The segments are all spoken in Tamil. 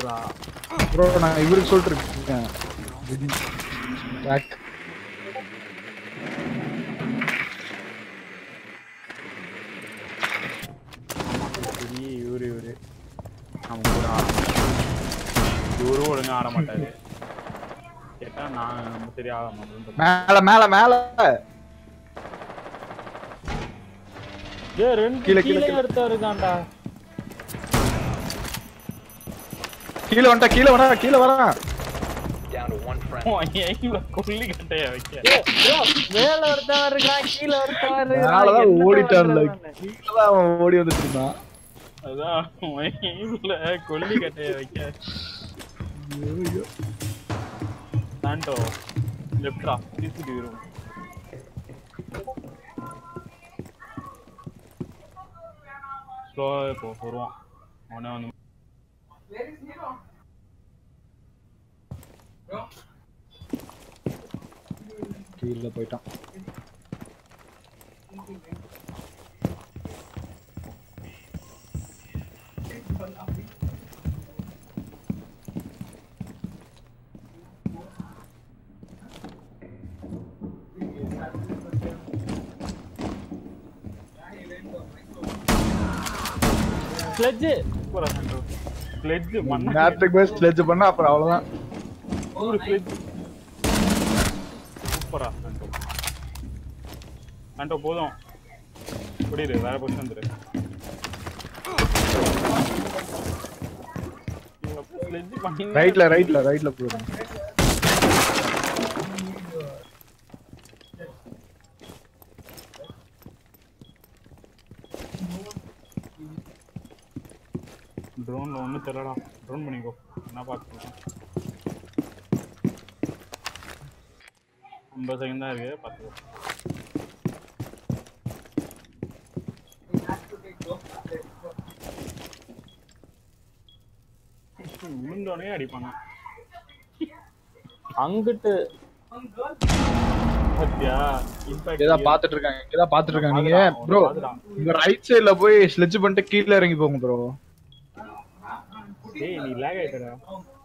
விட்றா ப்ரோ நான் இவருக்கு சொல்லிட்டு இருக்கேன் பேக் சரி இவரு இவரு நம்ம கூட ஆட இவரும் ஒழுங்கா ஆட மாட்டாரு கேட்டா நான் நம்ம சரி ஆட மாட்டேன் மேல மேல மேல ஏ ரெண்டு கீழே, கீழே, கீழே கீழே. எடுத்தா இருக்கான்டா கீழே வந்துட்டா கீழே வரா கீழே வரா Down to one friend. உன் aim ல கொல்லி கட்டைய வைக்க மேல ஒருத்தன் இருக்கான் கீழே ஒருத்தன் மேலதான் இருக்கான் ஓடிட்டான்ல கீழே தான் அவன் ஓடி வந்துட்டு இருந்தான் அதான் உன் aim ல கொல்லி கட்டைய வைக்க சாண்டோ லெஃப்டா சிசிடிவி ரூம் ஸ்லோவா போ வருவான் அவனே வந்து கீழே போயிட்டான் ஸ்லெட்ஜ் சூப்பரா சாண்டோ ஸ்லெட்ஜ் மண்ணா நேரத்துக்கு போய் ஸ்லெட்ஜ் பண்ணா அப்புறம் அவ்வளவுதான் ஒரு ஸ்லெட்ஜ் சூப்பரா சாண்டோ சாண்டோ போதும் புரியுது வேற பொசிஷன் வந்துரு ஸ்லெட்ஜ் பண்ணி ரைட்ல ரைட்ல ரைட்ல போயிடும் ட்ரோன்ல ஒன்றும் தெரியலடா ட்ரோன் பண்ணிக்கோ என்ன பார்த்துக்கலாம் ஐம்பது செகண்ட் தான் இருக்கு பார்த்துக்கோ விழுந்தோடனே அடிப்பாங்க அங்கிட்டு பாத்தியா இம்பாக்ட் இங்கதான் பாத்துட்டு இருக்காங்க இங்கதான் பாத்துட்டு இருக்காங்க நீங்க பாத்துட்டான், ப்ரோ பாத்துட்டான். உங்க ரைட் சைடுல போய் ஸ்லெட்ஜ் பண்ணிட்டு கீழே இறங்கி போங்க ப்ரோ டேய் நீ லேக் ஆயிட்டடா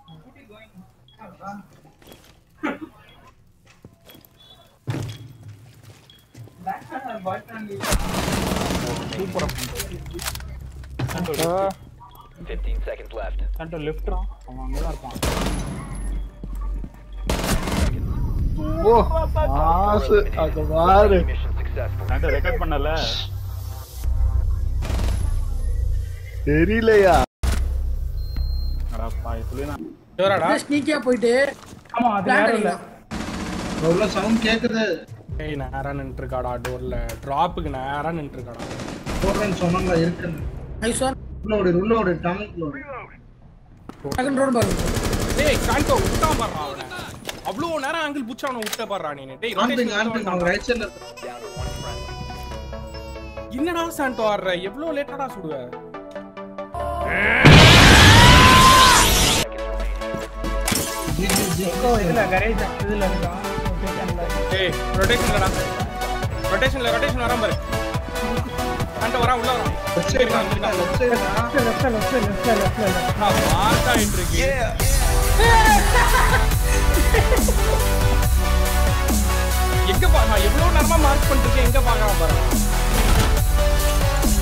சூப்பரா சென்டர் 15 seconds left. சென்டர் லெஃப்ட்ரா அவன் அங்கதான் இருப்பான் ஓ ஆசு அங்க பாரு Mission successful. சென்டர் ரெக்கார்ட் பண்ணல தெரியலையா அடப்பா சொல்லி நான் இவராடா ஸ்னீக்கியா போயிட்டு ஆமா அது பிளான் வேற இல்ல அடிக்கலாம் உள்ள சவுண்ட் கேக்குது ஏய் நேரா நின்று இருக்காடா டோர்ல டிராப்புக்கு நேரா நின்று இருக்காடா போடுறேன்னு சொன்னாங்களா இருக்குன்னு ஐஸ் ஒன் உள்ள ஓடு உள்ள ஓடு டமிக் ஓடு செகண்ட் ரோடு பாருங்க டேய் சாண்டோ விட்டா பாறா அவன அவ்வளோ நேரம் ஆங்கிள் புடிச்ச அவன விட்ட பாறா நீ டேய் ஆம்பிங் rotation ஆம்பிங் அவங்க ரைட் சைடுல Down to one friend. என்னடா சாண்டோ ஆடுற எவ்வளவு லேட்டாடா சுடுவ இதுல கரேஜ் இதுல இருக்கா டேய் ரொட்டேஷன்லடா ரொட்டேஷன்ல ரொட்டேஷன் வராம பாரு சாண்டோ வரா உள்ள வரா லெஃப்ட் சைடு லெஃப்ட் சைடு நான் மார்க் ஆயிட்டு இருக்கு எங்க பா நான் எவ்வளவு நேரமா மார்க் பண்ணிருக்கேன் எங்க பாக்கலாம் பாரு